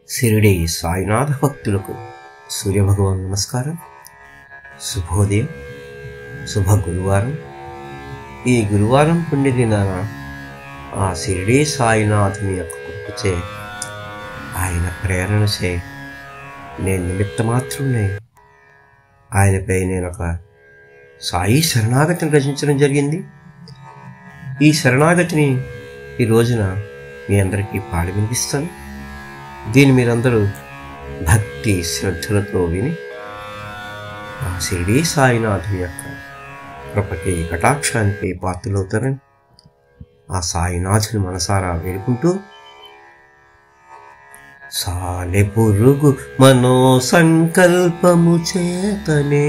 షిరిడి సాయినాథ భక్తులకు సూర్యభగవాన్ నమస్కారం శుభోదయం శుభ గురువారం ఈ గురువారం పుణ్యదినాన ఆ షిరిడి సాయినాథుని యొక్క కృపచే ఆయన ప్రేరణచే నేను నిమిత్త మాత్రమే ఆయనపై నేను ఒక సాయి శరణాగతిని రచించడం జరిగింది ఈ శరణాగతిని ఈ రోజున మీ అందరికీ పాడి వినిపిస్తాను దీన్ని మీరందరూ భక్తి శ్రద్ధలతో విని ఆ షిరిడీ సాయినాథుని యొక్క కృపకి కటాక్షానికి పాత్రలవుతారని ఆ సాయినాథుని మనసారా వేడుకుంటూ సాలె పురుగు మనో సంకల్పము చేతనే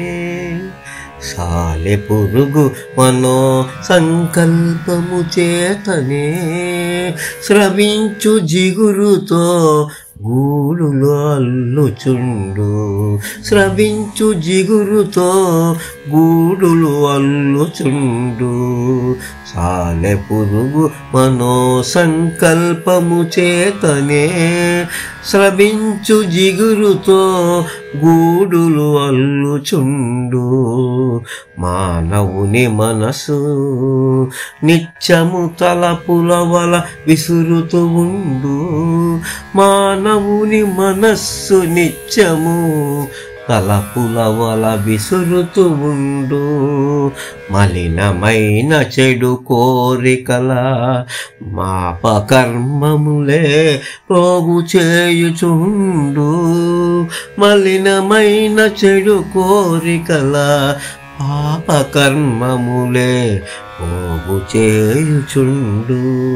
సాలె పురుగు మనో సంకల్పము చేతనే స్రవించు జిగురుతో గూడులో అల్లుచుండు స్రవించు జిగురుతో గూడులు అల్లుచుండు సాలె పురుగు మనో సంకల్పము చేతనే స్రవించు జిగురుతో గూడులు అల్లుచుండు మానవుని మనసు నిత్యము తలపుల వల విసురుతూ ఉండు మానవుని మనస్సు నిత్యము తలపుల వల విసురుతూ ఉండు మలినమైన చెడు కోరికల మాపకర్మములే పోగు చేయుచుండు మలినమైన చెడు కోరికల పాపకర్మములే పోగు చేయుచుండు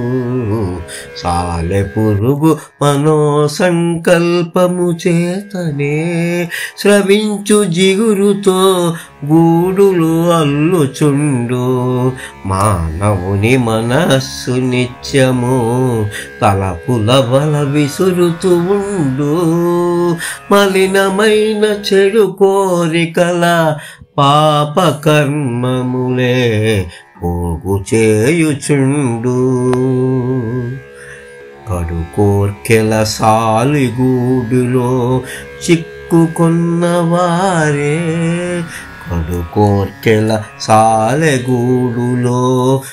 సాలె పురుగు మనో సంకల్పము చేతనే స్రవించు జిగురుతో గూడులు అల్లుచుండు మానవుని మనస్సు నిత్యము తలపుల బల విసురుతూ ఉండు మలినమైన చెడు కోరికల పాప కర్మములే పోగు చేయుచుండు కడు కోర్కెల సాలిగూడులో చిక్కుకున్నవారే కడు కోర్కెల సాలెగూడులో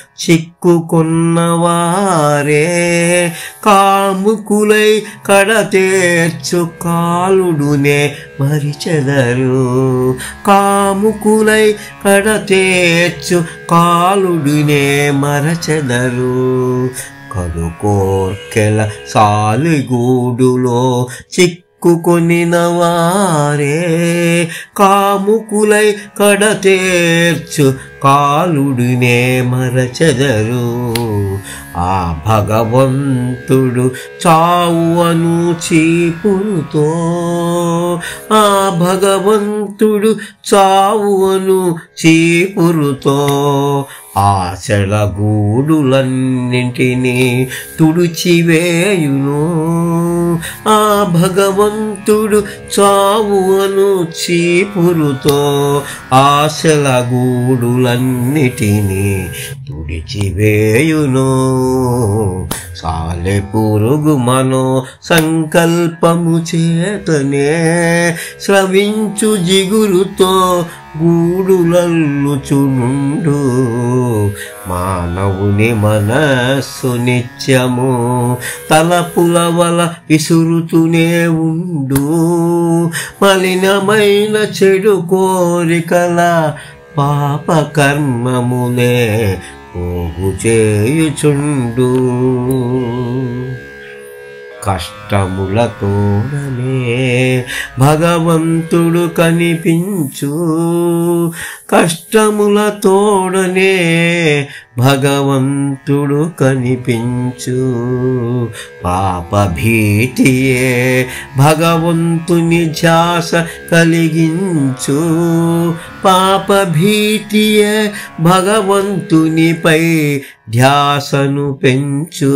చిక్కుకున్నవారే కాముకులై కడతేర్చు కాలుడునే మరిచెదరు కాముకులై కడతేర్చు కాలుడునే మరచెదరు కడు కోర్కెల సాలిగూడులో చిక్కుకొనిన వారే కాముకులై కడతేర్చు కాలుడినే మరచెదరు ఆ భగవంతుడు చావును చీపురుతో ఆ భగవంతుడు చావును చీపురుతో ఆశల గూడులన్నింటినీ తుడిచివేయును ఆ భగవంతుడు చావును చీపురుతో ఆశల గూడులన్నిటినీ తుడిచివేయును సాలె పురుగు మనో సంకల్పము చేతనే స్రవించు జిగురుతో గూడులల్లుచునుండు మానవుని మనస్సు నిత్యము తలపుల వల విసురుతూనే ఉండు మలినమైన చెడు కోరికల పాప కర్మములే పోగు చేయుచుండు కష్టములతోడనే భగవంతుడు కనిపించు కష్టములతోడనే భగవంతుడు కనిపించు పాప భీతియే భగవంతుని ధ్యాస కలిగించు పాప భీతియే భగవంతునిపై ధ్యాసను పెంచు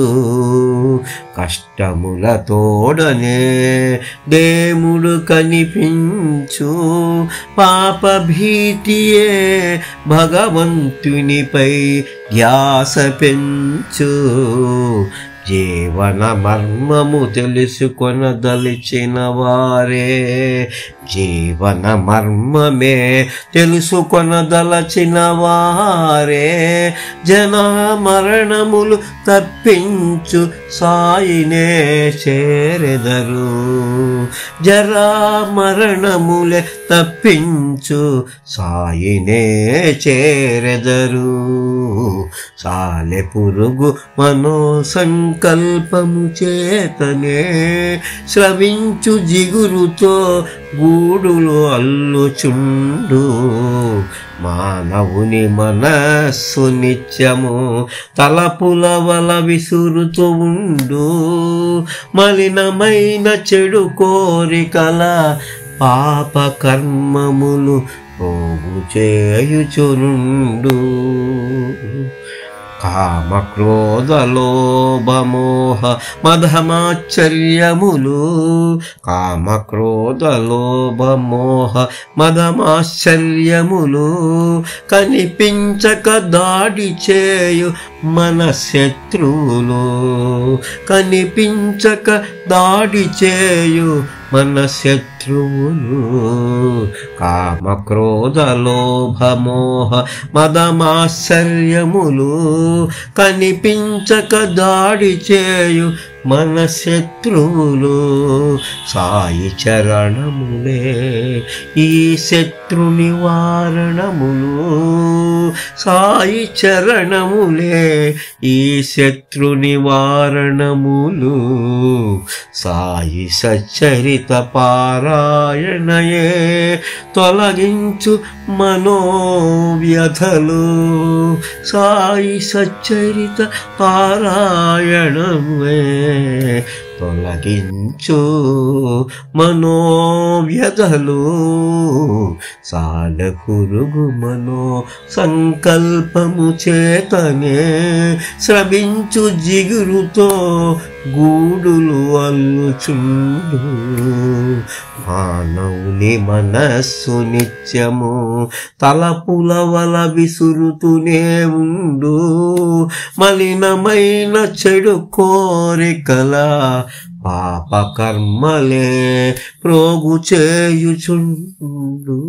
కష్టములతోడనే దేవుడు కనిపించు పాప భీతియే భగవంతునిపై ధ్యాస పెంచు జీవన మర్మము తెలుసుకొనదలిచిన వారే జీవన మర్మమే తెలుసుకొనదలచిన వారే జన మరణములు తప్పించు సాయినే చేరెదరు జరా మరణములే తప్పించు సాయినే చేరెదరు సాలె పురుగు మనో సంకల్పము చేతనే శ్రవించు జిగురుతో గూడులు అల్లుచుండు మానవుని మనస్సు నిత్యము తలపుల వల విసురుతూ ఉండు మలినమైన చెడు కోరికల పాప కర్మములు పోగు చేయుచునుండు కామ క్రోధ లోభ మోహ మధమాశ్చర్యములు కామ క్రోధ లోభ మోహ మధమాశ్చర్యములు కనిపించక దాడి చేయు మన శత్రువులు కనిపించక దాడి చేయు మన శత్రువులు కామ క్రోధ లోభ మోహ మదమాశ్చర్యములు కనిపించక దాడి చేయు మన శత్రువులు సాయి చరణములే ఈ శత్రు నివారణములు సాయి చరణములే ఈ శత్రు నివారణములు సాయి సచ్చరిత పారాయణయే తొలగించు మనోవ్యధలు సాయి సచ్చరిత పారాయణమే తొలగించు మనోవ్యధలు సాల పురుగు మనో సంకల్పము చేతనే శ్రమించు జిగురుతో గూడులు అల్లుచుండు మానవుని మనస్సు నిత్యము తలపుల వల విసురుతూనే ఉండు మలినమైన చెడు కోరికల పాప కర్మలే ప్రోగు చేయుచుండు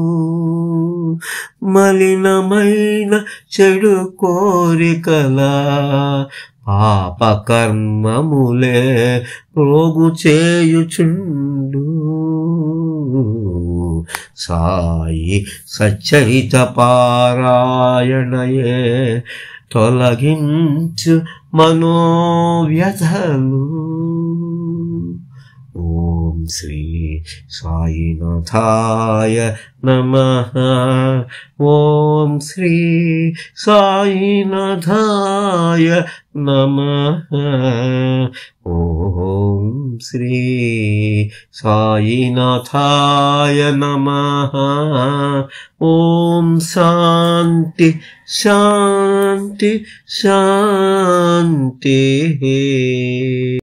మలినమైన చెడు కోరికల పాప కర్మములే ప్రోగు చేయుచుండు సాయి సచ్చరిత పారాయణయే తొలగించు మనోవ్యధలు ఓం శ్రీ సాయినాథాయ నమ ఓం శ్రీ సాయినాథాయ నమ ఓం శ్రీ సాయినాథాయ నమ ఓం శాంతి శాంతి శాంతి